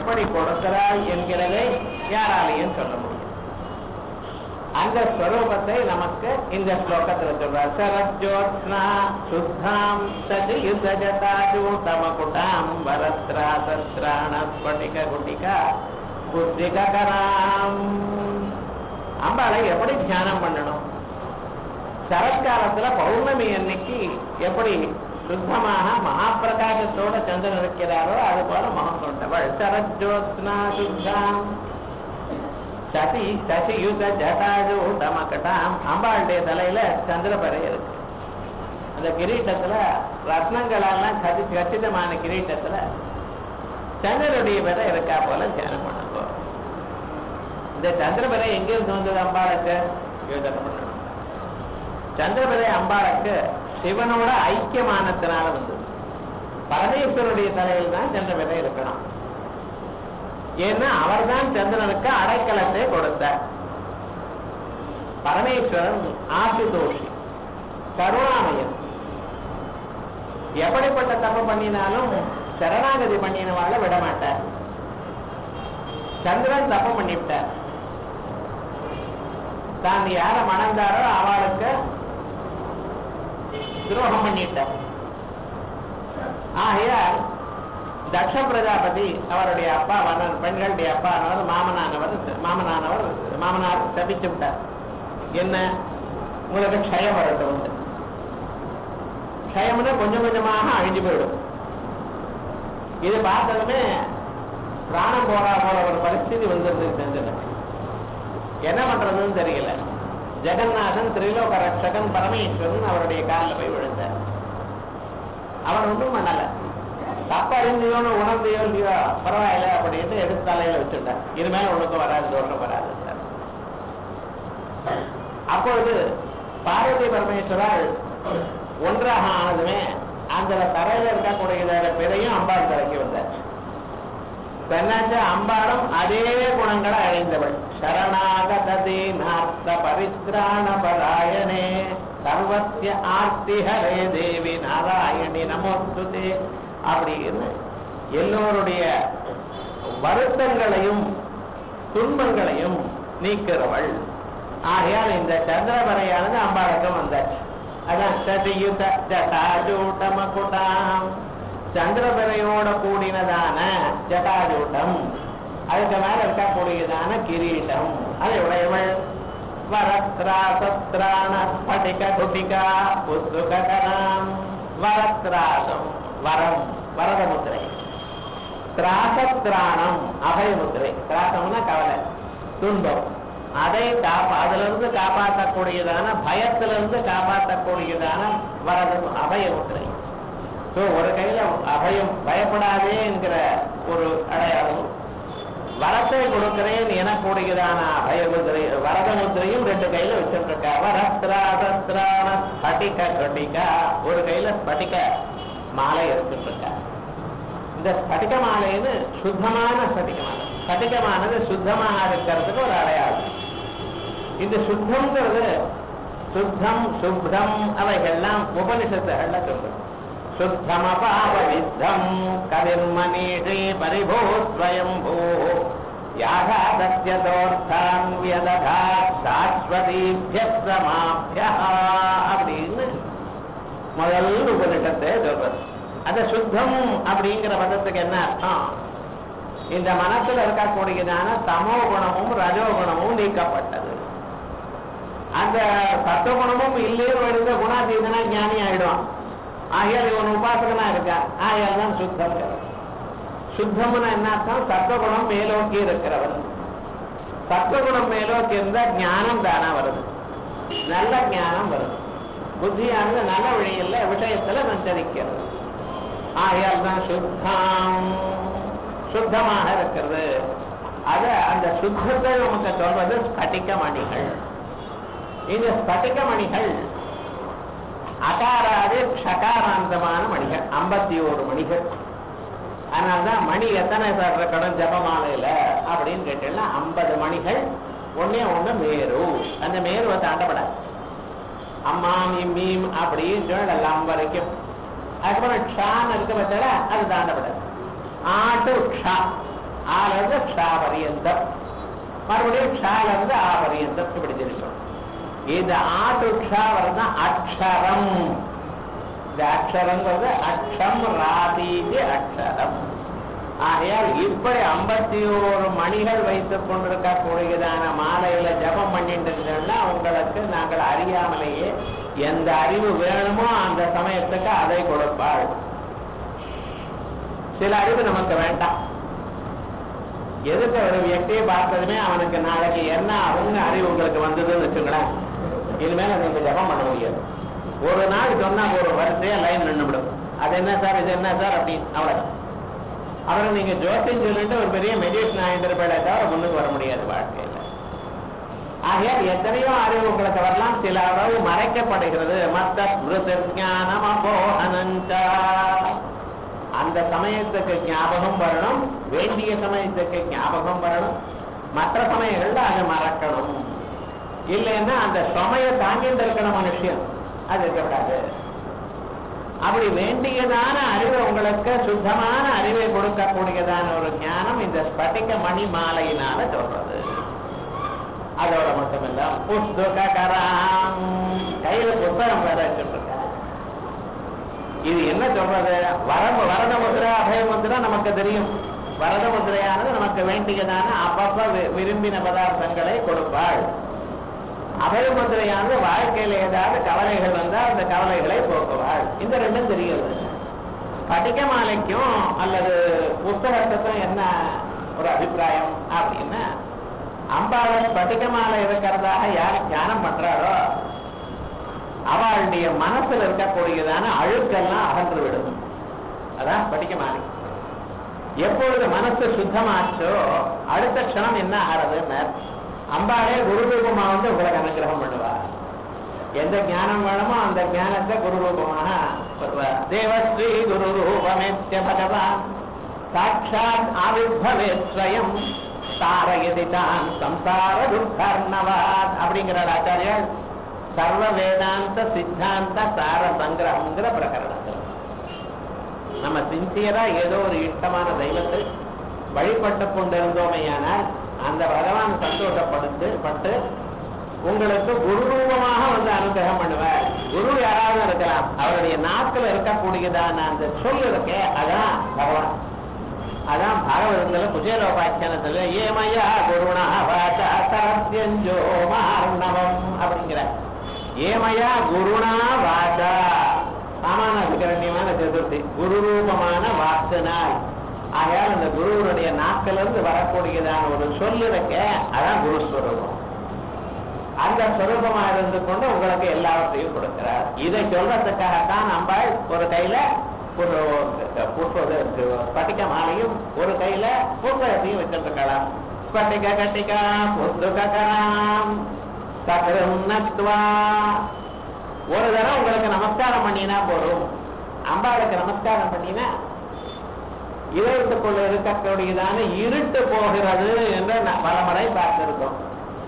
எப்படி கொடுக்கிறாய் என்கிறதை யாராலையும் சொல்ல முடியும் அந்த ஸ்வரூபத்தை நமக்கு இந்த ஸ்லோகத்தில் சொல்றார் சரஜோத்னா சுத்தாம் சதி யுதஜதாஜூட்டமகுட்டாம் வரத்ரா சத்ராண ஸ்பட்டிக குட்டிகா புத்திகராம் அம்பாளை எப்படி தியானம் பண்ணணும் சரத்காலத்துல பௌர்ணமி அன்னைக்கு எப்படி சுத்தமாக மகாபிரகாசத்தோட சந்திரன் இருக்கிறாரோ அது போல மகம் கொண்டவள் சரஜோத்னா சுத்தாம் சசி சசியுத ஜட்டாஜு டமக்கட்டாம் அம்பாளுடைய தலையில சந்திரபரை இருக்கு அந்த கிரீட்டத்துல ரத்னங்களெல்லாம் கதி கச்சிதமான கிரீட்டத்துல சந்திரனுடைய விதை இருக்கா போல தியானம் பண்ணுங்க இந்த சந்திரபரை எங்கிருந்து வந்தது அம்பாளுக்கு யோசனை பண்ணணும் சந்திரபரை அம்பாளுக்கு சிவனோட ஐக்கியமானத்தினால வந்தது பரமேஸ்வருடைய தலையில் தான் சந்திரபரை இருக்கணும் ஏன்னா அவர்தான் சந்திரனுக்கு அடைக்கலத்தை கொடுத்தார் பரமேஸ்வரன் ஆசுதோஷி கருணாமயன் எப்படிப்பட்ட தப்பு பண்ணினாலும் சரணாகதி பண்ணினவாழ விட மாட்டார் சந்திரன் தப்பு பண்ணிவிட்டார் தான் யார மணந்தாரோ அவளுக்கு துரோகம் பண்ணிட்டார் ஆகையால் தக்ஷ பிரஜாபதி அவருடைய அப்பா வர்ணன் பெண்களுடைய அப்பானவர் மாமனானவர் மாமனானவர் மாமனார் தப்பிச்சு விட்டார் என்ன உங்களுக்கு க்ஷயம் வரட்டும் வந்து க்ஷயம்னா கொஞ்சம் கொஞ்சமாக அழிஞ்சு போயிடும் இது பார்த்ததுமே பிராணம் போறா போல ஒரு பரிஸ்திதி வந்துருது செஞ்சனுக்கு என்ன பண்றதுன்னு தெரியல ஜெகநாதன் திரிலோக ரட்சகன் பரமேஸ்வரன் அவருடைய காலில் போய் விழுந்தார் அவர் ஒன்றும் பண்ணல தப்பறிஞ்சியோன்னு உணர்ந்தையோ இல்லையோ பரவாயில்ல அப்படின்னு எடுத்து தலையில வச்சுட்டார் இனிமேல் உனக்கு வராது தோஷம் வராது அப்பொழுது பார்வதி பரமேஸ்வரால் ஒன்றாக ஆனதுமே அந்த தரையில இருக்கக்கூடிய பிறையும் அம்பாள் தலைக்கு வந்தார் பெண்ணாச்ச அம்பாளும் அதே குணங்களை அடைந்தவள் சரணாகதே நார்த்த பரித்ராண பராயணே சர்வத்திய ஆர்த்தி ஹரே தேவி நாராயணி நமோஸ்துதே அப்படின்னு எல்லோருடைய வருத்தங்களையும் துன்பங்களையும் நீக்கிறவள் ஆகையால் இந்த சந்திரபரையானது அம்பாளுக்கும் வந்தாச்சு அதான் சதியுத ஜட்டாஜூட்டமகுட்டாம் சந்திரபரையோட கூடினதான ஜட்டாஜூட்டம் அதுக்கு மேல இருக்கக்கூடியதான கிரீட்டம் அதை உடையவள் வரத்ரா சத்ராண ஸ்படிக குட்டிகா புஸ்துகராம் வரத்ராசம் வரம் வரத முத்திரை திராசத்ராணம் அபய முத்திரை திராசம்னா கவலை துன்பம் அதை காப்பா அதுல இருந்து காப்பாற்றக்கூடியதான பயத்திலிருந்து காப்பாற்றக்கூடியதான வரத அபய முத்திரை ஸோ ஒரு கையில அபயம் பயப்படாதே என்கிற ஒரு அடையாளம் வரத்தை கொடுக்கிறேன் எனக்கூடியதான அபயமுதிரை வரத முத்திரையும் ரெண்டு கையில வச்சிருக்கா வரத்ராசத்ரான ஸ்பட்டிக கட்டிகா ஒரு கையில ஸ்பட்டிக மாலை எடுத்துட்டு இந்த ஸ்பட்டிக மாலைன்னு சுத்தமான ஸ்பட்டிக மாலை ஸ்பட்டிகமானது சுத்தமாக இருக்கிறதுக்கு ஒரு அடையாளம் இந்த சுத்தம்ங்கிறது சுத்தம் சுப்ரம் அவைகள்லாம் உபனிஷத்துகள்ல சொல்றது சுத்தமபாவவித்தம் கவிர்மணீஷே பரிபோ ஸ்வயம்பூ யாகாதத்யதோர்த்தான் வியததா சாஸ்வதீபிய சமாபிய அப்படின்னு முதல் உபனிஷத்தை சொல்றது அந்த சுத்தம் அப்படிங்கிற பதத்துக்கு என்ன அர்த்தம் இந்த மனசுல இருக்கக்கூடியதான தமோ குணமும் ரஜோ குணமும் நீக்கப்பட்டது அந்த சத்துவகுணமும் இல்லையோ இருந்த குணாதீதனா ஞானி ஆயிடும் ஆகையால் இவன் உபாசகனா இருக்கான் ஆகையால் தான் சுத்தம் சுத்தம்னு என்ன அர்த்தம் சத்துவகுணம் மேலோக்கி இருக்கிறவன் சத்துவகுணம் மேலோக்கி இருந்தா ஞானம் தானா வருது நல்ல ஞானம் வருது புத்தியானது நல்ல வழியில் விஷயத்துல சஞ்சரிக்கிறது ஆகையால் தான் சுத்தம் சுத்தமாக இருக்கிறது அத அந்த சுத்தத்தை நமக்கு சொல்வது ஸ்பட்டிக மணிகள் இந்த ஸ்பட்டிக மணிகள் அகாராது ஷகாராந்தமான மணிகள் ஐம்பத்தி ஓரு மணிகள் அதனால்தான் மணி எத்தனை சார் இருக்கணும் ஜபமாலையில அப்படின்னு கேட்டீங்கன்னா ஐம்பது மணிகள் ஒன்னே ஒண்ணு மேரு அந்த மேருவை தாண்டப்படாது அம்மாம் இம்மீம் அப்படின்னு சொல்லலாம் வரைக்கும் அதுக்கப்புறம் ஷான்னு இருக்க பட்சல அது தாண்டப்படாது ஆட்டு ஷா ஆல இருந்து க்ஷா பரியந்தம் மறுபடியும் க்ஷால இருந்து ஆ பரியந்தம் இப்படி தெரிவிக்கணும் இந்த ஆட்டு க்ஷா வருதுன்னா அக்ஷரம் இந்த அக்ஷரங்கிறது அக்ஷம் ராதீதி அக்ஷரம் ஆகையால் இப்படி ஐம்பத்தி ஓரு மணிகள் வைத்துக் கொண்டிருக்கக்கூடியதான மாலையில ஜபம் பண்ணிட்டு இருந்தோம்னா உங்களுக்கு நாங்கள் அறியாமலேயே எந்த அறிவு வேணுமோ அந்த சமயத்துக்கு அதை கொடுப்பாள் சில அறிவு நமக்கு வேண்டாம் எதுக்கு ஒரு வியக்தியை பார்த்ததுமே அவனுக்கு நாளைக்கு என்ன அவங்க அறிவு உங்களுக்கு வந்ததுன்னு வச்சுங்களேன் இனிமேல் நீங்க ஜபம் பண்ண முடியாது ஒரு நாள் சொன்னா ஒரு வரிசையா லைன் நின்றுவிடும் அது என்ன சார் இது என்ன சார் அப்படின்னு அவ்வளவுதான் அப்புறம் நீங்க ஜோசியம் சொல்லிட்டு ஒரு பெரிய மெடிடேஷன் ஆகியிருப்பதை தவிர முன்னுக்கு வர முடியாது வாழ்க்கையில ஆகையால் எத்தனையோ அறிவு உங்களுக்கு வரலாம் சில அளவு மறைக்கப்படுகிறது மத்த ஸ்மிருதிஞானம் அபோஹனஞ்சா அந்த சமயத்துக்கு ஞாபகம் வரணும் வேண்டிய சமயத்துக்கு ஞாபகம் வரணும் மற்ற சமயங்கள்ல அதை மறக்கணும் இல்லைன்னா அந்த சுமையை தாங்கிட்டு இருக்கணும் மனுஷன் அது இருக்கக்கூடாது அப்படி வேண்டியதான அறிவு உங்களுக்கு சுத்தமான அறிவை கொடுக்கக்கூடியதான ஒரு ஞானம் இந்த ஸ்பட்டிக மணி மாலையினால சொல்றது அதோட மட்டுமில்ல புஸ்தகராம் கையில புத்தகம் வேற வச்சுருக்க இது என்ன சொல்றது வரம்பு வரத முதிரை அபய முதிரை நமக்கு தெரியும் வரத முதிரையானது நமக்கு வேண்டியதான அப்பப்ப வி- விரும்பின பதார்த்தங்களை கொடுப்பாள் அபய முதிரையானது வாழ்க்கையில ஏதாவது கவலைகள் வந்தால் அந்த கவலைகளை போக்குவாள் இந்த ரெண்டும் தெரியுது படிக்க மாலைக்கும் அல்லது புத்தகத்துக்கும் என்ன ஒரு அபிப்பிராயம் அப்படின்னா அம்பாவை ஸ்பட்டிக மாலை இருக்கிறதாக யார் தியானம் பண்றாரோ அவளுடைய மனசுல இருக்கக்கூடியதான அழுக்கெல்லாம் அகன்று விடும் அதான் ஸ்பட்டிக மாலை எப்பொழுது மனசு சுத்தமாச்சோ அடுத்த க்ஷணம் என்ன ஆறதுன்னு அம்பாளே குரு ரூபமா வந்து உங்களுக்கு அனுகிரகம் பண்ணுவார் எந்த ஞானம் வேணுமோ அந்த ஞானத்தை குரு ரூபமாக வருவார் தேவஸ்ரீ குரு ரூபமேத்ய பகவான் சாட்சாத் ஆவிர்பவே ஸ்வயம் தாரயதி தான் சம்சார துர்கர்ணவாத் அப்படிங்கிறார் ஆச்சாரியர் சர்வ வேதாந்த சித்தாந்த சார சங்கிரகங்கிற பிரகரணத்தில் நம்ம சின்சியரா ஏதோ ஒரு இஷ்டமான தெய்வத்தை வழிபட்டு கொண்டிருந்தோமையானால் அந்த பகவான் சந்தோஷப்படுத்து பட்டு உங்களுக்கு குரு ரூபமாக வந்து அனுகிரகம் பண்ணுவார் குரு யாராவது இருக்கலாம் அவருடைய நாக்கில் இருக்கக்கூடியதான அந்த சொல் இருக்கே அதான் பகவான் அதான் பாகவதத்துல குஜேலோபாக்கியானத்துல ஏமயா குருணா வாச்சா சரஸ்யஞ்சோ மார்ணவம் அப்படிங்கிற ஏமயா குருணா வாச்சா சாமான விகரண்யமான சதுர்த்தி குரு ரூபமான வாக்குனால் ஆகையால் அந்த குருவனுடைய நாக்கிலிருந்து வரக்கூடியதான ஒரு சொல் இருக்க அதான் குருஸ்வரூபம் அந்த சொரூபமா இருந்து கொண்டு உங்களுக்கு எல்லாவற்றையும் கொடுக்கிறார் இதை சொல்றதுக்காகத்தான் நம்ம ஒரு கையில ஒரு புஷ்ப ஸ்பட்டிக மாலையும் ஒரு கையில புத்தகத்தையும் வச்சிருக்கலாம் ஸ்பட்டிக கட்டிகா புஸ்தகம் சகரம் நத்வா ஒரு தடவை உங்களுக்கு நமஸ்காரம் பண்ணினா போதும் அம்பாளுக்கு நமஸ்காரம் பண்ணினா இதயத்துக்குள்ள இருக்கக்கூடியதான இருட்டு போகிறது என்று ந- பலமுறை பார்த்திருக்கோம்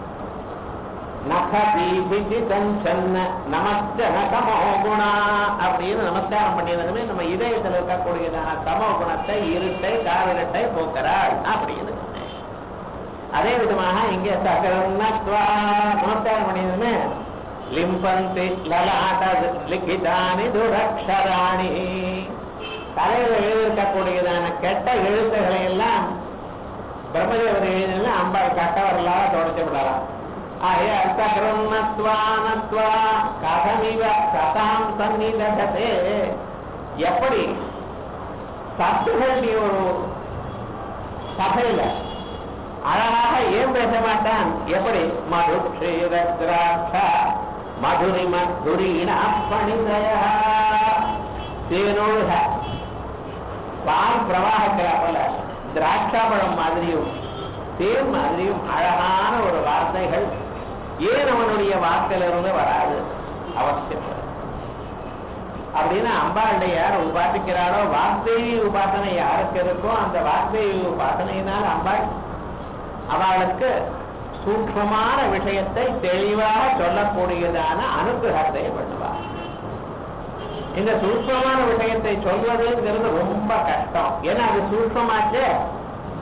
நக தீபிதி கஞ்சன்ன நமஸ்தன தமோ குணா அப்படின்னு நமஸ்காரம் பண்ணியதுமே நம்ம இதயத்தில் இருக்கக்கூடியதான தமோ குணத்தை இருட்டை காவிரட்டை போக்குறாள் அப்படின்னு சொன்னேன் அதே விதமாக இங்கே சகரன்னத்வா நமஸ்காரம் பண்ணியதுமே லிம்பந்தி லலாட லிகிதானி துரக்ஷராணி தலையில எழுதிருக்கக்கூடியதான கெட்ட எழுத்துக்களை எல்லாம் பிரம்மதேவர் எழுதினா அம்பாள் கட்டவர்களாக தொடச்சு விடலாம் ஆகிய சகரம் நத்வா நத்வா கதமிவ கதாம் சந்நிதகதே எப்படி சத்துகளுடைய ஒரு சபையில அழகாக ஏன் பேச மாட்டான் எப்படி மது திராட்சா மதுரி மதுரீன பணிதய தேனோழுக பால் பிரவாகத்துல போல திராட்சாபழம் மாதிரியும் தேன் மாதிரியும் அழகான ஒரு வார்த்தைகள் ஏன் அவனுடைய வாக்கிலிருந்து வராது அவசியம் வரும். அப்படின்னு அம்பாளுடைய யார் உபாசிக்கிறாளோ வார்த்தை உபாசனை யாருக்கு இருக்கோ அந்த வார்த்தை உபாசனையினால் அம்பாள் அவளுக்கு சூக்ஷ்மமான விஷயத்தை தெளிவாக சொல்லக்கூடியதான அனுகிரகத்தை பண்ணுவார் இந்த சூக்ஷ்மமான விஷயத்தை சொல்வதுங்கிறது ரொம்ப கஷ்டம் ஏன்னா அது சூக்ஷ்மமாச்சு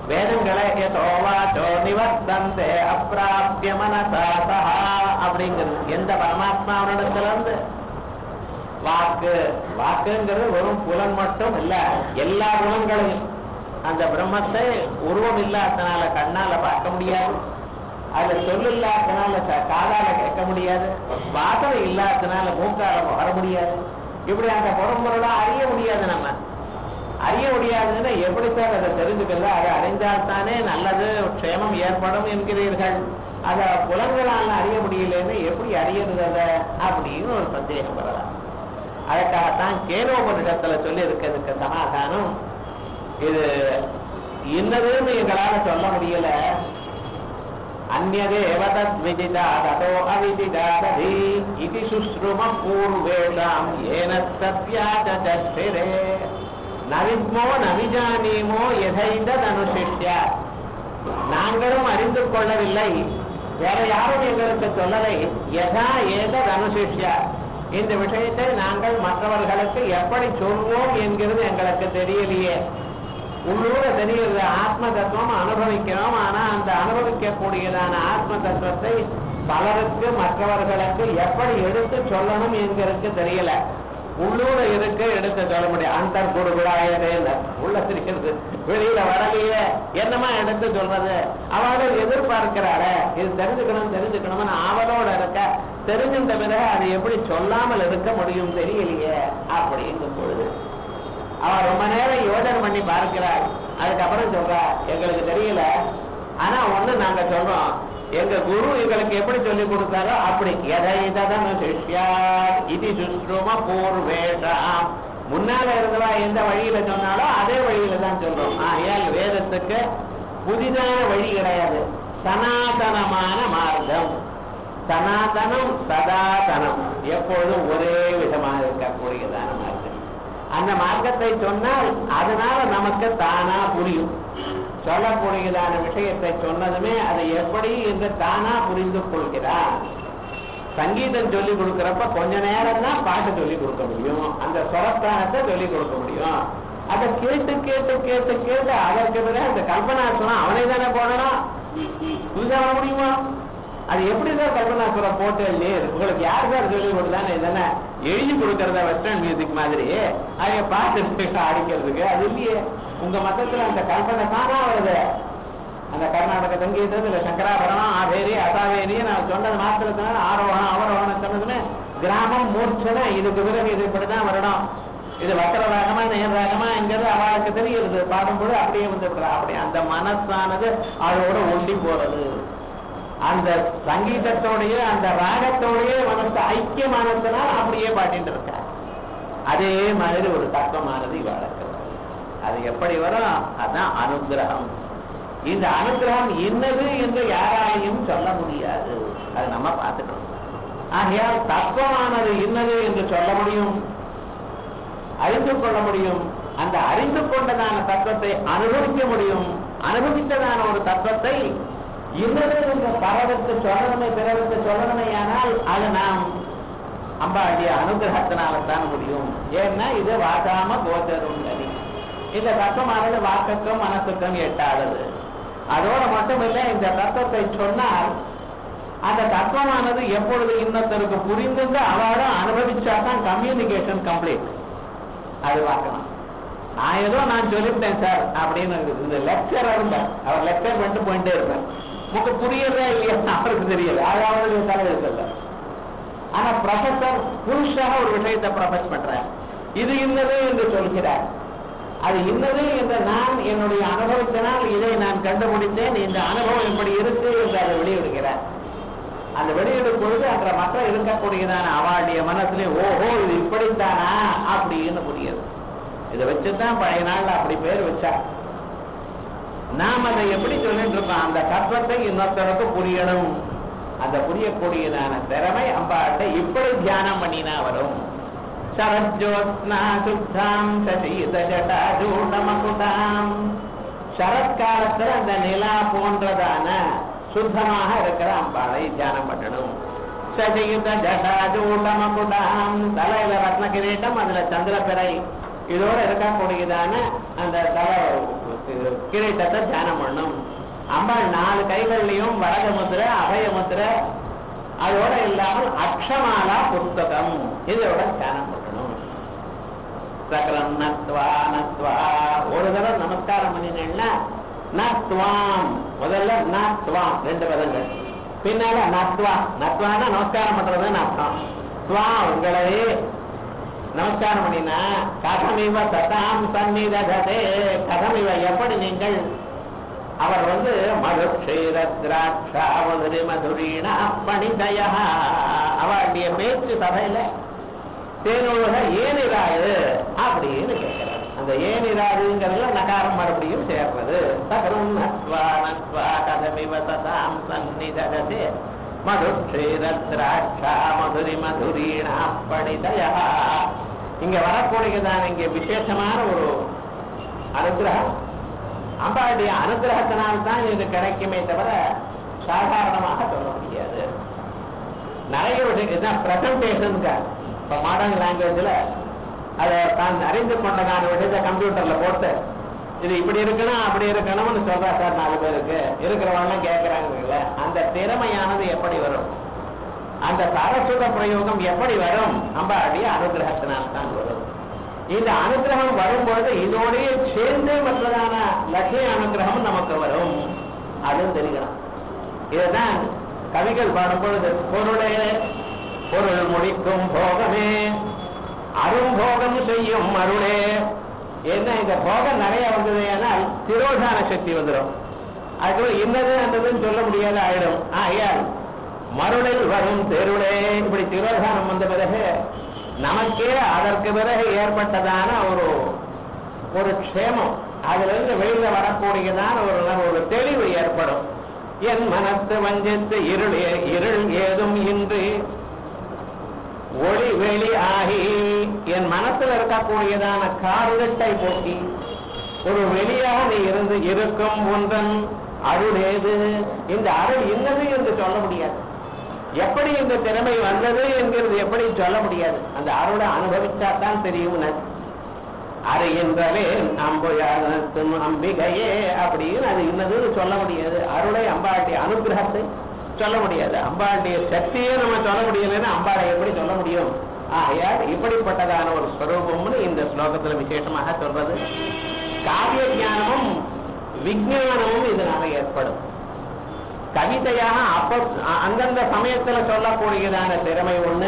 வேதங்களை யதோவாச்சோ நிவர்த்தந்தே அப்பிராபிய மனசா சஹா அப்படிங்கிறது எந்த பரமாத்மாவினிடத்துல இருந்து வாக்கு வாக்குங்கிறது வெறும் புலன் மட்டும் இல்ல எல்லா குணங்களையும் அந்த பிரம்மத்தை உருவம் இல்லாதனால கண்ணால பார்க்க முடியாது அதுல சொல் இல்லாதனால க- காதால கேட்க முடியாது வாசனை இல்லாதனால மூக்கால வர முடியாது இப்படி அந்த புறம்பொருளா அறிய முடியாது நம்ம அறிய முடியாதுன்னா எப்படி சார் அதை தெரிஞ்சுக்கல அதை அறிந்தால்தானே நல்லது க்ஷேமம் ஏற்படும் என்கிறீர்கள் அதை புலன்களால் அறிய முடியலன்னு எப்படி அறியறது அதை அப்படின்னு ஒரு சந்தேகம் வரலாம் அதற்காகத்தான் கேனோபனிடத்துல சொல்லி இருக்கிறதுக்கு சமாதானம் இது இன்னதுன்னு எங்களால சொல்ல முடியல அந்நதேவ தத் விதிதா ததோ அவிதிதா ததி இது சுஸ்ருமம் பூர்வேஷாம் ஏன தத்யாச்சரே நவித்மோ நவிஜானீமோ எதைந்த அனுசிஷ்ய நாங்களும் அறிந்து கொள்ளவில்லை வேற யாரும் எங்களுக்கு சொல்லலை யதா ஏதத் அனுசிஷ்ய இந்த விஷயத்தை நாங்கள் மற்றவர்களுக்கு எப்படி சொல்வோம் என்கிறது எங்களுக்கு தெரியலையே உள்ளூர தெரியுது ஆத்ம தத்துவம் அனுபவிக்கிறோம் ஆனா அந்த அனுபவிக்கக்கூடியதான ஆத்ம தத்துவத்தை பலருக்கு மற்றவர்களுக்கு எப்படி எடுத்து சொல்லணும் என்கிறது தெரியல உள்ளூர இருக்கு எடுத்து சொல்ல முடியும் அந்தர் குடுகுடாயதே உள்ள இருக்கிறது வெளியில வரலையே என்னமா எடுத்து சொல்றது அவர்கள் எதிர்பார்க்கிறாரு இது தெரிஞ்சுக்கணும் தெரிஞ்சுக்கணும்னு ஆவலோட இருக்க தெரிஞ்சின்ற பிறகு அதை எப்படி சொல்லாமல் இருக்க முடியும் தெரியலையே அப்படிங்கும் பொழுது அவர் ரொம்ப நேரம் யோசனை பண்ணி பார்க்கிறார் அதுக்கப்புறம் சொல்றார் எங்களுக்கு தெரியல ஆனா ஒண்ணு நாங்க சொல்றோம் எங்க குரு எங்களுக்கு எப்படி சொல்லி கொடுத்தாரோ அப்படி எதை இததனு சிஷ்யா இது சுஷ்ரும பூர்வேஷாம் முன்னால இருந்தவா எந்த வழியில சொன்னாலோ அதே வழியில தான் சொல்றோம் ஆகையால் வேதத்துக்கு புதிதான வழி கிடையாது சனாதனமான மார்க்கம் சனாதனம் சதாதனம் எப்பொழுதும் ஒரே விதமாக இருக்கக்கூடியதான மார்க்கம் அந்த மார்க்கத்தை சொன்னால் அதனால நமக்கு தானா புரியும் சொல்லக்கூடியதான விஷயத்தை சொன்னதுமே அதை எப்படி என்று தானா புரிந்து கொள்கிறார் சங்கீதம் சொல்லி கொடுக்கறப்ப கொஞ்ச நேரம் தான் பாட்டு சொல்லி கொடுக்க முடியும் அந்த சொரஸ்தானத்தை சொல்லி கொடுக்க முடியும் அதை கேட்டு கேட்டு கேட்டு கேட்டு அதற்கு பிறகு அந்த கல்பனாசுரம் அவனே தானே போடணும் புதுசா பண்ண முடியுமா அது எப்படி தான் கல்பனாசுரம் போட்டு இல்லையே உங்களுக்கு யார் சார் சொல்லி கொடுத்தானே இதென்ன எழுதி கொடுக்கறத வெஸ்டர்ன் மியூசிக் மாதிரி அதை பாட்டு அடிக்கிறதுக்கு அது இல்லையே உங்க மதத்துல அந்த கல்பனை தானா வருது அந்த கர்நாடக சங்கீதம் இல்ல சங்கராபரணம் ஆவேரி அசாவேரி நான் சொன்னது மாத்திரத்தினால ஆரோகணம் அவரோகணம் சொன்னதுமே கிராமம் மூர்ச்சனை இதுக்கு பிறகு இது இப்படிதான் வரணும் இது வக்கர ராகமா நேர் ராகமா என்கிறது அவளுக்கு தெரியுது பாடும்போது அப்படியே வந்து விடுறா. அப்படி அந்த மனசானது அதோட ஒண்டி போறது அந்த சங்கீதத்தோடைய அந்த ராகத்தோடைய மனசு ஐக்கியமானதுனால் அப்படியே பாடிட்டு இருக்கா அதே மாதிரி ஒரு தத்துவமானது வளர்க்கிறது அது எப்படி வரும் அதான் அனுகிரகம் இந்த அனுகிரகம் என்னது என்று யாராலையும் சொல்ல முடியாது அது நம்ம பார்த்துக்கணும் ஆகையால் தத்துவமானது என்னது என்று சொல்ல முடியும் அறிந்து கொள்ள முடியும் அந்த அறிந்து கொண்டதான தத்துவத்தை அனுபவிக்க முடியும் அனுபவித்ததான ஒரு தத்துவத்தை இன்னது என்ற பரவத்து சொல்லணுமே பிறருக்கு சொல்லணுமே ஆனால் அது நாம் அம்பாடிய அனுகிரகத்தினால்தான் முடியும் ஏன்னா இது வாசாம கோச்சரும் கதி இந்த தத்துவமானது வாக்குக்கும் மனசுக்கும் எட்டாதது அதோட மட்டுமில்லை இந்த தத்துவத்தை சொன்னால் அந்த தத்துவமானது எப்பொழுது இன்னொருத்தருக்கு புரிந்து அவளும் அனுபவிச்சாதான் கம்யூனிகேஷன் கம்ப்ளீட் அது பார்க்கணும் நான் ஏதோ நான் சொல்லிவிட்டேன் சார் அப்படின்னு இந்த லெக்சர் இருந்தார் அவர் லெக்சர் பண்ணிட்டு போயிட்டே இருப்பேன் உங்களுக்கு புரியறதா இல்லையா அவருக்கு தெரியல அது அவருடைய தலைவர் ஆனா ப்ரொஃபசர் புருஷாக ஒரு விஷயத்தை ப்ரொஃபஸ் பண்றார் இது இன்னது என்று சொல்கிறார் அது இன்னது என்று நான் என்னுடைய அனுபவத்தினால் இதை நான் கண்டுபிடித்தேன் இந்த அனுபவம் இப்படி இருக்கு என்று அதை வெளியிடுகிறார் அந்த வெளியிடும் பொழுது அந்த மற்ற இருக்கக்கூடியதான அவளுடைய மனசுல ஓஹோ இது இப்படித்தானா அப்படின்னு புரியுது இதை வச்சுதான் பழைய நாள்ல அப்படி பேர் வச்சா நாம் அதை எப்படி சொல்லிட்டு இருக்கோம் அந்த தத்துவத்தை இன்னொருத்தருக்கு புரியணும் அந்த புரியக்கூடியதான திறமை அம்பாட்டை இப்படி தியானம் பண்ணினா வரும் சரஜோத்னா சுத்தாம் சசீத ஜட்டாஜூடமகுடாம் சரத்காலத்துல அந்த நிலா போன்றதான சுத்தமாக இருக்கிற அம்பாளை தியானம் பண்ணணும் சசியுத ஜட்டாஜூடமகுடாம் தலையில ரத்ன கிரீட்டம் அதுல சந்திரபிறை இதோட இருக்கக்கூடியதான அந்த தலை கிரீட்டத்தை தியானம் பண்ணும் அம்பாள் நாலு கைகள்லயும் வரத முத்திரை அபய முத்திரை அதோட இல்லாமல் அக்ஷமாலா புஸ்தகம் இதோட தியானம் பண்ணணும் சகலம் நத்வா நத்வா ஒரு தடவை நமஸ்காரம் பண்ணினேன்னா நத்வாம் முதல்ல நத்வாம் ரெண்டு பதங்கள் பின்னால நத்வா நத்வானா நமஸ்காரம் பண்றதுன்னு அர்த்தம் துவா உங்களை நமஸ்காரம் பண்ணினா கதமிவ ததாம் சந்நிததே கதமிவ எப்படி நீங்கள் அவர் வந்து மதுஷீர திராட்சா மதுரி மதுரீண பணிதய அவருடைய பேச்சு சபையில தேனொழுக ஏனிராது அப்படின்னு கேட்கிறார் அந்த ஏனிராதுங்கிறதுல நகாரம் மறுபடியும் சேர்றது சகரும் நத்வா நத்வா கதமிவ ததாம் சந்நிததே மதுஷீர திராட்சா மதுரி மதுரீண பணிதய இங்க வரக்கூடியதான் இங்க விசேஷமான ஒரு அனுகிரகம் அம்பாளுடைய அனுகிரகத்தினால்தான் இது கிடைக்குமே தவிர சாதாரணமாக சொல்ல முடியாது நிறைய விஷயம் இதுதான் பிரசன்டேஷனுங்க இப்போ மாடர்ன் லாங்குவேஜில் அதை தான் அறிந்து கொண்டதான விஷயத்தை கம்ப்யூட்டர்ல போட்டு இது இப்படி இருக்கணும் அப்படி இருக்கணும்னு சொல்றா சார் நாலு பேருக்கு இருக்கிறவங்களாம் கேட்கறாங்கல்ல அந்த திறமையானது எப்படி வரும் அந்த சரஸ்வத பிரயோகம் எப்படி வரும் அம்பாளுடைய அனுகிரகத்தினால்தான் வரும் இந்த அனுகிரகம் வரும்பொழுது இதோடய சேர்ந்து மற்றதான லட்சிய அனுகிரகம் நமக்கு வரும் அதுவும் தெரியணும் இதுதான் கவிகள் பாடும் பொழுது பொருளே பொருள் முடிக்கும் போகமே அரும்போகம் செய்யும் அருளே என்ன இந்த போகம் நிறைய வந்தது ஏன்னால் திரோதான சக்தி வந்துடும் அது இன்னது அந்ததுன்னு சொல்ல முடியாத ஆயிடும் ஆகையால் மருளில் வரும் தெருளே இப்படி திரோதானம் வந்த பிறகு நமக்கே அதற்கு பிறகு ஏற்பட்டதான ஒரு ஒரு க்ஷேமம் அதுல இருந்து வெளியில வரக்கூடியதான ஒரு ஒரு தெளிவு ஏற்படும் என் மனத்து வஞ்சித்து இருள் ஏ- இருள் ஏதும் இன்றி ஒளி வெளி ஆகி என் மனசுல இருக்கக்கூடியதான காருகட்டை போக்கி ஒரு வெளியாக நீ இருந்து இருக்கும் ஒன்றன் அருள் ஏது இந்த அருள் இன்னது என்று சொல்ல முடியாது எப்படி இந்த திறமை வந்தது என்கிறது எப்படி சொல்ல முடியாது அந்த அருளை அனுபவிச்சாதான் தெரியும் உனக்கு. அறிகின்றவே அம்புயானத்தும் அம்பிகையே அப்படின்னு அது இன்னதுன்னு சொல்ல முடியாது அருளை அம்பாளுடைய அனுகிரகத்தை சொல்ல முடியாது அம்பாளுடைய சக்தியே நம்ம சொல்ல முடியலைன்னா அம்பாளை எப்படி சொல்ல முடியும் ஆகையால் இப்படிப்பட்டதான ஒரு ஸ்வரூபம்னு இந்த ஸ்லோகத்துல விசேஷமாக சொல்றது காவிய ஞானமும் விஞ்ஞானமும் இதனால ஏற்படும் கவிதையாக அப்ப அ- அந்தந்த சமயத்துல சொல்லக்கூடியதான திறமை ஒண்ணு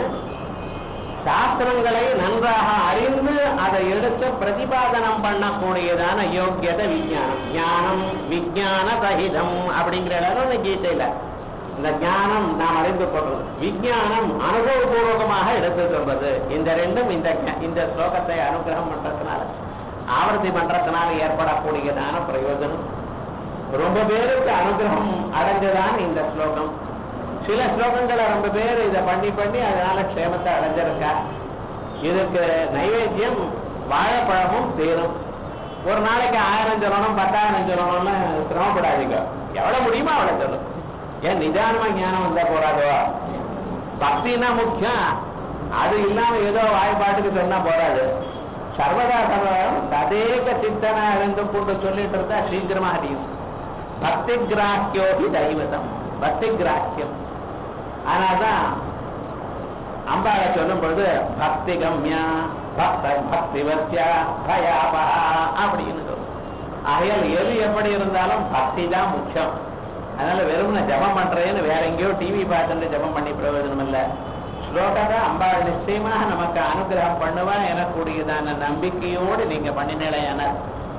சாஸ்திரங்களை நன்றாக அறிந்து அதை எடுத்து பிரதிபாதனம் பண்ணக்கூடியதான யோக்கியத விஞ்ஞானம் ஞானம் விஞ்ஞான சகிதம் அப்படிங்கிற இடம் இந்த கீதையில இந்த ஞானம் நாம் அறிந்து கொள்வது விஞ்ஞானம் அனுபவபூர்வகமாக எடுத்து சொல்வது இந்த ரெண்டும் இந்த ஞ- இந்த ஸ்லோகத்தை அனுகிரகம் பண்றதுனால ஆவர்த்தி பண்றதுனால ஏற்படக்கூடியதான பிரயோஜனம் ரொம்ப பேருக்கு அனுகிரகம் அடைஞ்சதான் இந்த ஸ்லோகம் சில ஸ்லோகங்களை ரொம்ப பேர் இதை பண்ணி பண்ணி அதனால க்ஷேமத்தை அடைஞ்சிருக்கா இதுக்கு நைவேத்தியம் வாழைப்பழமும் தேரும் ஒரு நாளைக்கு ஆயிரம் சொல்லணும் பத்தாயிரம் சொல்லணும்னு சிரமப்படாதீங்க எவ்வளவு முடியுமோ அவ்வளவு சொல்லணும் ஏன் நிதானமா ஞானம் வந்தா போறாதோ பக்தினா முக்கியம் அது இல்லாம ஏதோ வாய்ப்பாட்டுக்கு சொன்னா போறாது சர்வதா சர்வம் ததேக சித்தனா இருந்து கொண்டு சொல்லிட்டு இருந்தா சீக்கிரமாக அறியும் பக்தி கிராக்கியோகி தெய்வதம் பக்தி கிராக்கியம் ஆனாதான் அம்பாளை சொல்லும் பொழுது பக்தி கம்யா பக்த பக்தி வசியா பயாபா அப்படின்னு சொல்லும் ஆகையால் எது எப்படி இருந்தாலும் பக்தி தான் முக்கியம் அதனால வெறும் நான் ஜபம் பண்றேன்னு வேற எங்கேயோ டிவி பார்த்துட்டு ஜபம் பண்ணி பிரயோஜனம் இல்லை ஸ்லோகத்தை அம்பாள் நிச்சயமாக நமக்கு அனுகிரகம் பண்ணுவா எனக்கூடியதான நம்பிக்கையோடு நீங்க பண்ணினேன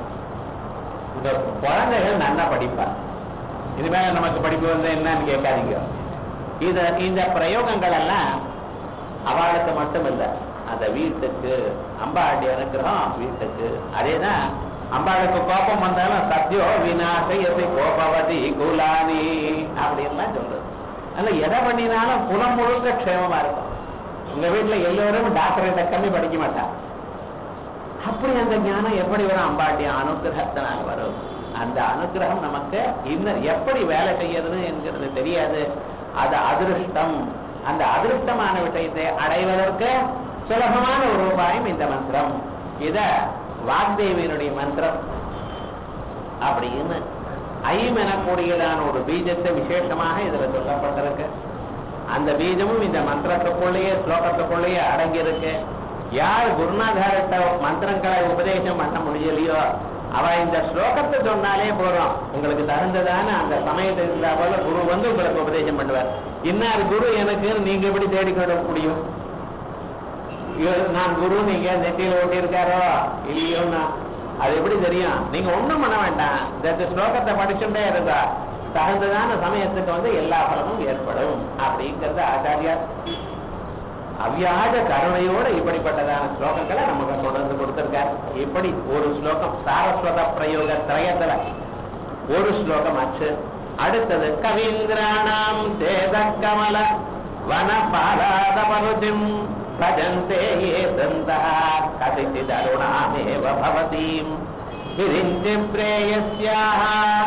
இந்த குழந்தைகள் நல்லா படிப்பா இனிமேல நமக்கு படிப்பு வந்து என்னன்னு கேட்காதீங்க இத இந்த பிரயோகங்கள் எல்லாம் அவளுக்கு மட்டும் இல்ல அந்த வீட்டுக்கு அம்பாளுடைய அனுகிரகம் வீட்டுக்கு அதேதான் அம்பாளுக்கு கோபம் வந்தாலும் சத்யோ விநாசயசி கோபவதி குலானி அப்படின்லாம் சொல்றது அதனால எதை பண்ணினாலும் புலம் முழுக்க க்ஷேமமா இருக்கும் உங்க வீட்டுல எல்லோரும் டாக்டரை கம்மி படிக்க மாட்டாங்க அப்படி அந்த ஞானம் எப்படி வரும் அம்பாட்டிய அனுகிரகத்தினால் வரும் அந்த அனுகிரகம் நமக்கு இன்னும் எப்படி வேலை செய்யறது என்கிறது தெரியாது அது அதிருஷ்டம் அந்த அதிருஷ்டமான விஷயத்தை அடைவதற்கு சுலபமான ஒரு உபாயம் இந்த மந்திரம் இத வாக்தேவியினுடைய மந்திரம் அப்படின்னு ஐம் எனக்கூடியதான ஒரு பீஜத்தை விசேஷமாக இதுல சொல்லப்பட்டிருக்கு அந்த பீஜமும் இந்த மந்திரத்துக்குள்ளேயே ஸ்லோகத்துக்குள்ளேயே அடங்கி இருக்கு யார் குருநாதாரிட்ட மந்திரங்களை உபதேசம் பண்ண முடியலையோ அவ இந்த ஸ்லோகத்தை சொன்னாலே போறோம் உங்களுக்கு தகுந்ததான அந்த சமயத்துக்கு இருந்தா போல குரு வந்து உங்களுக்கு உபதேசம் பண்ணுவார் இன்னார் குரு எனக்கு நீங்க எப்படி தேடிக்கொள்ள முடியும் இவர் நான் குரு நீங்க நெத்தியில ஓட்டி இருக்காரோ இல்லையோன்னா அது எப்படி தெரியும் நீங்க ஒண்ணும் பண்ண வேண்டாம் இந்த ஸ்லோகத்தை படிச்சுட்டே இருந்தா தகுந்ததான சமயத்துக்கு வந்து எல்லா பலமும் ஏற்படும் அப்படிங்கறது ஆச்சாரியார் அவ்வியாஜ கருணையோட இப்படிப்பட்டதான ஸ்லோகங்களை நமக்கு கொண்டு வந்து கொடுத்திருக்கார் இப்படி ஒரு ஸ்லோகம் சாரஸ்வத பிரயோக திரயத்துல ஒரு ஸ்லோகம் ஆச்சு அடுத்தது கவீந்திராணாம் சேத கமல வன பாலாத பருதிம் பஜந்தே ஏ சந்தா கதிச்சித் அருணாமேவ பவதீம் விரிஞ்சி பிரேயஸ்யாः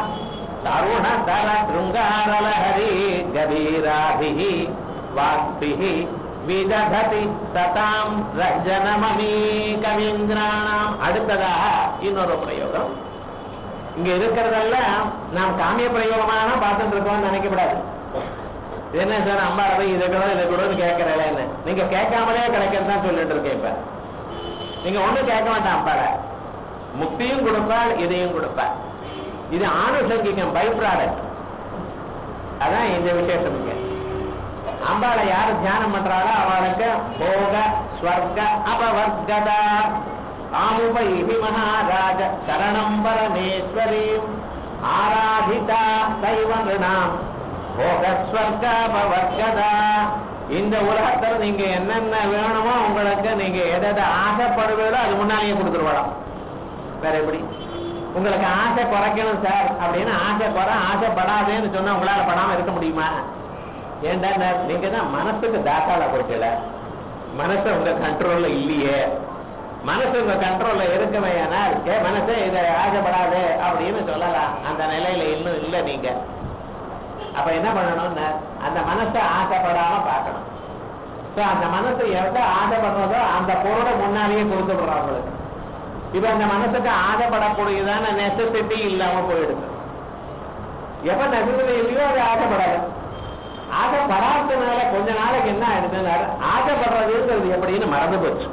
தருணதர శృంగారలహరి గభీరాభిः వాగ్భిः விதபதி சதாம் ரஜனமமீ கவீந்திராணாம் அடுத்ததாக இன்னொரு பிரயோகம் இங்க இருக்கிறதெல்லாம் நாம் காமிய பிரயோகமான பார்த்துட்டு இருக்கோம்னு நினைக்கப்படாது இது என்ன சார் அம்பாட போய் இதை கூட இதை கூட கேட்கறேன்னு நீங்க கேட்காமலே கிடைக்கிறது தான் சொல்லிட்டு இருக்கேன் இப்ப நீங்க ஒண்ணும் கேட்க வேண்டாம் அம்பாட முக்தியும் கொடுப்பாள் இதையும் கொடுப்பாள் இது ஆணுஷங்கிகம் பை ப்ராடக்ட் அதான் இந்த விசேஷம் இங்க அம்பாளை யாரு தியானம் பண்றாளோ அவளுக்கு போக ஸ்வர்க அபவர்கதா ஆமுபைஹி மகாராஜ சரணம் பரமேஸ்வரி ஆராதிதா சைவ நிருணாம் போக ஸ்வர்க அபவர்கதா இந்த உலகத்துல நீங்க என்னென்ன வேணுமோ உங்களுக்கு நீங்க எதை எதை ஆசைப்படுவீங்களோ அது முன்னாலேயே கொடுத்துருவாளாம் வேற எப்படி உங்களுக்கு ஆசை குறைக்கணும் சார் அப்படின்னு ஆசை குறை ஆசைப்படாதேன்னு சொன்னா உங்களால படாம இருக்க முடியுமா ஏன்டா நீங்க தான் மனசுக்கு தாக்கால போயிட்டல மனசு உங்க கண்ட்ரோல்ல இல்லையே மனசு உங்க கண்ட்ரோல்ல இருக்கவே ஆனால் ஏ மனசே இதை ஆசைப்படாது அப்படின்னு சொல்லலாம் அந்த நிலையில இன்னும் இல்ல நீங்க அப்ப என்ன பண்ணணும்னா அந்த மனசை ஆசைப்படாம பார்க்கணும் சோ அந்த மனசு எவ்வளவு ஆசைப்படுறதோ அந்த பொருளை முன்னாலேயே கொடுத்து விடுறோம் அவங்களுக்கு இப்ப அந்த மனசுக்கு ஆசைப்படக்கூடியதான நெசசிட்டி இல்லாம போயிடுது எப்ப நெசசிட்டி இல்லையோ அது ஆசைப்படாது ஆசைப்படாததுனால கொஞ்ச நாளைக்கு என்ன ஆயிடுதுன்னா ஆசைப்படுறதுங்கிறது எப்படின்னு மறந்து போச்சு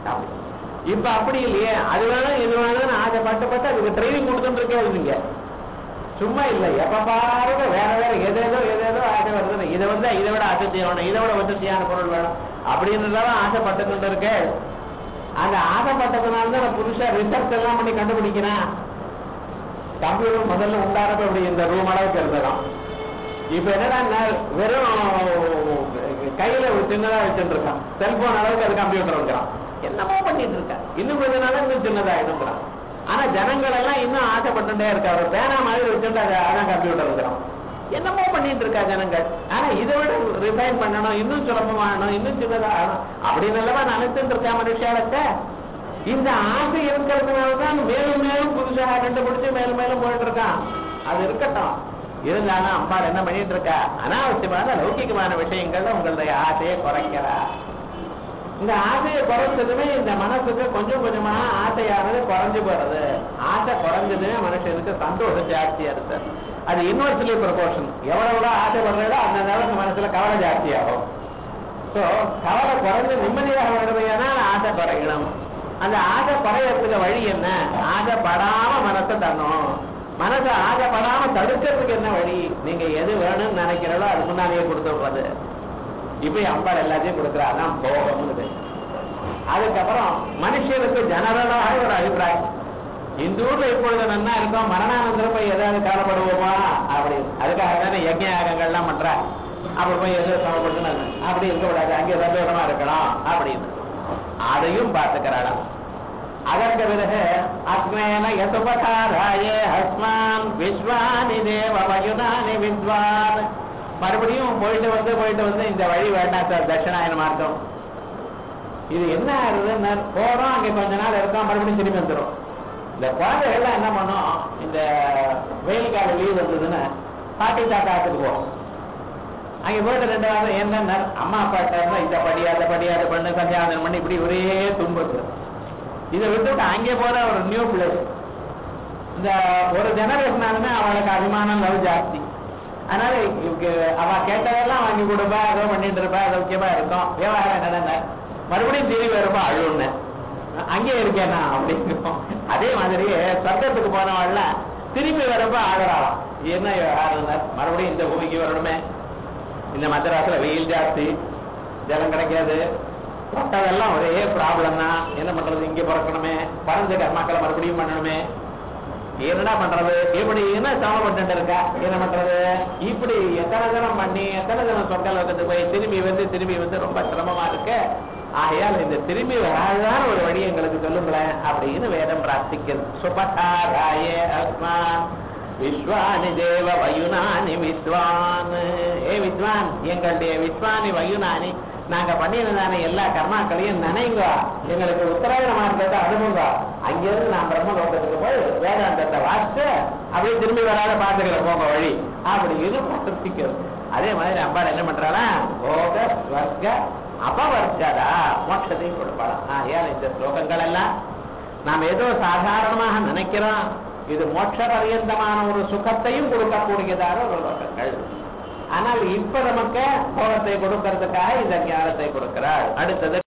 இப்ப அப்படி இல்லையே அது வேணும் இது வேணும்னு ஆசைப்பட்டு பட்டு அதுக்கு ட்ரைனிங் கொடுத்துட்டு இருக்கே நீங்க சும்மா இல்ல எப்ப பாருங்க வேற வேற எதேதோ எதேதோ ஆசை வருதுன்னு இதை வந்து இதை விட அசத்தி வேணும் இதை விட வசதியான பொருள் வேணும் அப்படின்றதெல்லாம் ஆசைப்பட்டு இருக்கு அந்த ஆசைப்பட்டதுனால தான் புதுசா ரிசர்ச் எல்லாம் பண்ணி கண்டுபிடிக்கிறேன் கம்ப்யூட்டர் முதல்ல உண்டானப்ப இப்படி இந்த ரூம் அளவுக்கு இருந்ததான் இப்ப என்னடா வெறும் கையில ஒரு சின்னதா வச்சுட்டு இருக்கான் செல்போன் அளவுக்கு அது கம்ப்யூட்டர் இருக்கிறான் என்னமோ பண்ணிட்டு இருக்கான் இன்னும் கொஞ்ச நாள் இன்னும் சின்னதா இருக்கிறான் ஆனா ஜனங்கள் எல்லாம் இன்னும் ஆசைப்பட்டுட்டே இருக்காரு பேனா மாதிரி வச்சுட்டு அது அதான் கம்ப்யூட்டர் இருக்கிறான் என்னமோ பண்ணிட்டு இருக்கா ஜனங்கள் ஆனா இதை விட ரிஃபைன் பண்ணணும் இன்னும் சுலபமாகணும் இன்னும் சின்னதா ஆகணும் அப்படின்னு எல்லாம் நினைச்சுட்டு இருக்கா மனுஷாலத்தை இந்த ஆசை இருக்கிறதுனாலதான் மேலும் மேலும் புதுசாக கண்டுபிடிச்சு மேலும் மேலும் போயிட்டு இருக்கான் அது இருக்கட்டும் இருந்தாலும் அம்பாள் என்ன பண்ணிட்டு இருக்கா அனாவசியமான லௌகிகமான விஷயங்கள்ல உங்களுடைய ஆசையை குறைக்கிறா இந்த ஆசையை குறைச்சதுமே இந்த மனசுக்கு கொஞ்சம் கொஞ்சமா ஆசையானது குறைஞ்சு போறது ஆசை குறைஞ்சதுமே மனுஷனுக்கு சந்தோஷம் ஜாஸ்தியா இருக்கு அது இன்வெர்ஸ்லி ப்ரொபோர்ஷன் எவ்வளவு ஆசைப்படுறதோ அந்த அளவுக்கு மனசுல கவலை ஜாஸ்தியாகும் ஸோ கவலை குறைஞ்சு நிம்மதியாக வருமையானா ஆசை குறையணும் அந்த ஆசை குறையறதுக்கு வழி என்ன ஆசைப்படாம மனசை தரணும் மனசை ஆசைப்படாம தடுக்கிறதுக்கு என்ன வழி நீங்க எது வேணும்னு நினைக்கிறதோ அது முன்னாலேயே கொடுத்து விடுறது இப்ப அம்பாள் எல்லாத்தையும் கொடுக்குறா அதான் போகம்னு அதுக்கப்புறம் மனுஷனுக்கு ஜனரலாக ஒரு அபிப்பிராயம் இந்த ஊர்ல இப்பொழுது நன்னா இருக்கோம் மரணானந்தரம் போய் ஏதாவது காலப்படுவோமா அப்படி அதுக்காக தானே யஜ்ய யாகங்கள்லாம் பண்ற அப்படி போய் எதோ சமப்படுத்தணும் அப்படி இருக்கக்கூடாது அங்கே சந்தோஷமா இருக்கணும் அப்படின்னு அதையும் பார்த்துக்கிறாளாம் அதற்கு பிறகு அக்னேன யசுபகாராய ஹஸ்மான் விஸ்வானி தேவ வயுனானி வித்வான் மறுபடியும் போயிட்டு வந்து போயிட்டு வந்து இந்த வழி வேண்டாம் சார் தட்சிணாயன மார்க்கம் இது என்ன ஆகுதுன்னு போறோம் அங்க கொஞ்ச நாள் இருக்கோம் மறுபடியும் திரும்பி வந்துடும் இந்த குழந்தைகள்லாம் என்ன பண்ணோம் இந்த வெயில் கால லீவ் வந்ததுன்னு பாட்டி தாத்தாத்துக்கு போகும் அங்க போயிட்டு ரெண்டு வாரம் என்ன அம்மா அப்பாட்ட இருந்தா இதை படி அதை படி அதை பண்ணு சந்தியாவந்தனம் பண்ணி இப்படி ஒரே துன்புறது இதை விட்டுட்டு அங்கே போற ஒரு நியூ பிளேஸ் இந்த ஒரு ஜெனரேஷனாலுமே அவளுக்கு அபிமானம் லவ் ஜாஸ்தி அதனால இவங்க அவ கேட்டதெல்லாம் வாங்கி கொடுப்பா ஏதோ பண்ணிட்டு இருப்பா சௌக்கியமா இருக்கும் விவகாரம் என்னென்ன மறுபடியும் திரும்பி வரும்பா அழுன்னு அங்கே இருக்கேனா அப்படிங்கும் அதே மாதிரி சொர்க்கத்துக்கு போனவள்ல திரும்பி வரப்ப ஆடுறாளாம் என்ன விவகாரம் மறுபடியும் இந்த பூமிக்கு வரணுமே இந்த மദ്രാஸ்ல வெயில் ஜாஸ்தி ஜலம் கிடைக்காது தொட்டதெல்லாம் ஒரே ப்ராப்ளம் தான் என்ன பண்றது இங்க பிறக்கணுமே பறந்த கர்மாக்களை மறுபடியும் பண்ணணுமே என்னடா பண்றது இப்படி என்ன சிரமப்பட்டு இருக்கா என்ன பண்றது இப்படி எத்தனை தினம் பண்ணி எத்தனை தினம் சொற்கள் வைக்கிறது போய் திரும்பி வந்து திரும்பி வந்து ரொம்ப சிரமமா இருக்கு ஆகையால் இந்த திரும்பி வராதான் ஒரு வழி எங்களுக்கு சொல்லுங்களேன் அப்படின்னு வேதம் பிரார்த்திக்கிறது சுபகாராய அஸ்மான் விஸ்வானி தேவ வயுனானி விஸ்வான் ஏ வித்வான் எங்களுடைய விஸ்வானி வயுனானி நாங்க பண்ணியிருந்தானே எல்லா கர்மாக்களையும் நினைங்க எங்களுக்கு உத்தராயண மார்க்கத்தை அனுப்புங்க அங்கிருந்து நான் பிரம்மலோகத்துக்கு போய் வேதாந்தத்தை வாசிச்சு அப்படியே திரும்பி வராத பாத்துக்கிற போங்க வழி அப்படின்னு பிரார்த்திக்கிறது அதே மாதிரி அம்பாள் என்ன பண்றாளா போக ஸ்வர்க அபவர்க்கதா மோட்சத்தையும் கொடுப்பாளாம் ஆகையால் இந்த ஸ்லோகங்கள் எல்லாம் நாம் ஏதோ சாதாரணமாக நினைக்கிறோம் இது மோட்ச பரியந்தமான ஒரு சுகத்தையும் கொடுக்கக்கூடியதான ஒரு லோகங்கள் ஆனால் இப்ப நமக்கு போகத்தை கொடுக்கறதுக்காக இந்த ஞானத்தை கொடுக்கிறாள் அடுத்தது